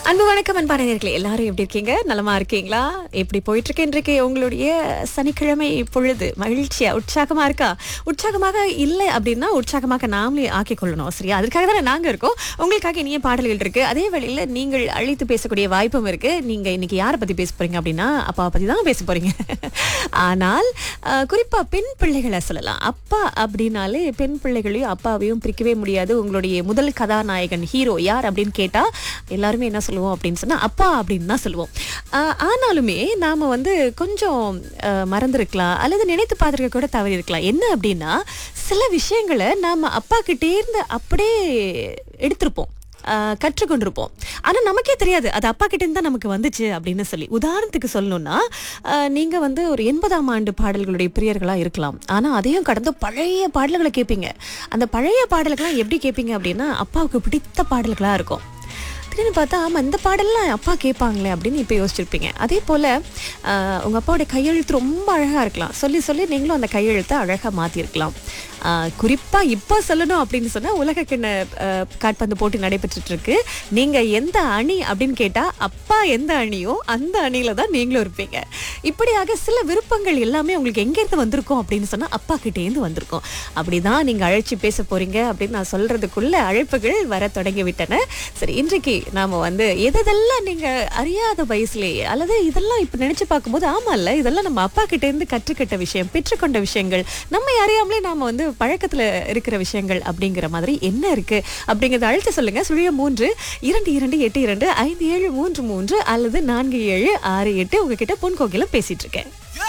அன்பு வணக்கம் அன்பான நேர்களே எல்லாரும் எப்படி இருக்கீங்க நலமா இருக்கீங்களா எப்படி போயிட்டு இருக்கு இன்றைக்கு உங்களுடைய சனிக்கிழமை பொழுது மகிழ்ச்சியா உற்சாகமா இருக்கா உற்சாகமாக இல்லை அப்படின்னா உற்சாகமாக நாமளே ஆக்கிக் கொள்ளணும் சரியா அதுக்காக தானே நாங்க இருக்கோம் உங்களுக்காக இனிய பாடல்கள் இருக்கு அதே வேளையில நீங்கள் அழைத்து பேசக்கூடிய வாய்ப்பும் இருக்கு நீங்க இன்னைக்கு யாரை பத்தி பேச போறீங்க அப்படின்னா அப்பா பத்தி தான் பேச போறீங்க ஆனால் அஹ், குறிப்பா பெண் பிள்ளைகளை சொல்லலாம் அப்பா அப்படின்னாலே பெண் பிள்ளைகளையும் அப்பாவையும் பிரிக்கவே முடியாது உங்களுடைய முதல் கதாநாயகன் ஹீரோ யார் அப்படின்னு கேட்டா எல்லாருமே என்ன சொல்லுவோம் அப்படின்னு சொன்னா அப்பா அப்படின்னு தான் சொல்லுவோம் ஆஹ் ஆனாலுமே நாம வந்து கொஞ்சம் ஆஹ் மறந்திருக்கலாம் அல்லது நினைத்து பார்த்துருக்க கூட தவறி இருக்கலாம் என்ன அப்படின்னா சில விஷயங்களை நாம அப்பா கிட்டே இருந்து அப்படியே எடுத்திருப்போம் ஆஹ் கற்றுக்கொண்டிருப்போம் ஆனா நமக்கே தெரியாது அது அப்பா கிட்ட இருந்து தான் நமக்கு வந்துச்சு அப்படின்னு சொல்லி உதாரணத்துக்கு சொல்லணும்னா ஆஹ் நீங்க வந்து ஒரு எண்பதாம் ஆண்டு பாடல்களுடைய பிரியர்களா இருக்கலாம் ஆனா அதையும் கடந்து பழைய பாடல்களை கேட்பீங்க அந்த பழைய பாடல்கள்லாம் எப்படி கேட்பீங்க அப்படின்னா அப்பாவுக்கு பிடித்த பாடல்களா இருக்கும் திடீர்னு பார்த்தா ஆமாம் இந்த பாடல்லாம் அப்பா கேட்பாங்களே அப்படின்னு இப்போ யோசிச்சிருப்பீங்க அதே போல் உங்கள் அப்பாவுடைய கையெழுத்து ரொம்ப அழகாக இருக்கலாம் சொல்லி சொல்லி நீங்களும் அந்த கையெழுத்தை அழகாக மாற்றிருக்கலாம் குறிப்பாக இப்போ சொல்லணும் அப்படின்னு சொன்னால் உலக கிண்ண ஆஹ், கால்பந்து போட்டி நடைபெற்றுட்டு இருக்கு நீங்கள் எந்த அணி அப்படின்னு கேட்டால் அப்பா எந்த அணியோ அந்த அணியில் தான் நீங்களும் இருப்பீங்க இப்படியாக சில விருப்பங்கள் எல்லாமே உங்களுக்கு எங்கேருந்து வந்திருக்கும் அப்படின்னு சொன்னால் அப்பா கிட்டேருந்து வந்திருக்கும் அப்படிதான் நீங்கள் அழைச்சி பேச போறீங்க அப்படின்னு நான் சொல்றதுக்குள்ள அழைப்புகள் வர தொடங்கி விட்டன சரி இன்றைக்கு நாம வந்து எதெல்லாம் நீங்க அறியாத வயசுலேயே அல்லது இதெல்லாம் இப்ப நினைச்சு பார்க்கும்போது ஆமா இல்ல இதெல்லாம் நம்ம அப்பா கிட்ட இருந்து கற்றுக்கிட்ட விஷயம் பெற்றுக்கொண்ட விஷயங்கள் நம்ம அறியாமலே நாம வந்து பழக்கத்துல இருக்கிற விஷயங்கள் அப்படிங்கிற மாதிரி என்ன இருக்கு அப்படிங்கறத அழைத்து சொல்லுங்க சுழிய மூன்று இரண்டு இரண்டு எட்டு இரண்டு ஐந்து ஏழு மூன்று மூன்று அல்லது நான்கு ஏழு ஆறு எட்டு உங்ககிட்ட பொன் கோகில பேசிட்டு இருக்கேன்